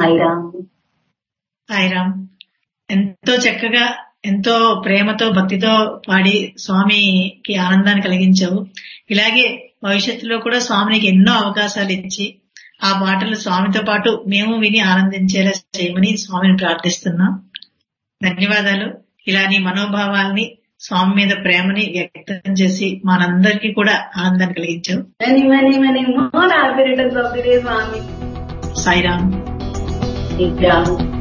సాయిరామ్ సాయిరామ్ ఎంతో చక్కగా ఎంతో ప్రేమతో భక్తితో పాడి స్వామికి ఆనందాన్ని కలిగించావు ఇలాగే భవిష్యత్తులో కూడా స్వామికి ఎన్నో అవకాశాలు ఇచ్చి ఆ పాటలు స్వామితో పాటు మేము విని ఆనందించేలా చేయమని స్వామిని ప్రార్థిస్తున్నాం ధన్యవాదాలు ఇలా నీ మనోభావాల్ని స్వామి మీద ప్రేమని వ్యక్తం చేసి మనందరికీ కూడా ఆనందాన్ని కలిగించావు many many many more happy returns of the day Swami Sairam Sairam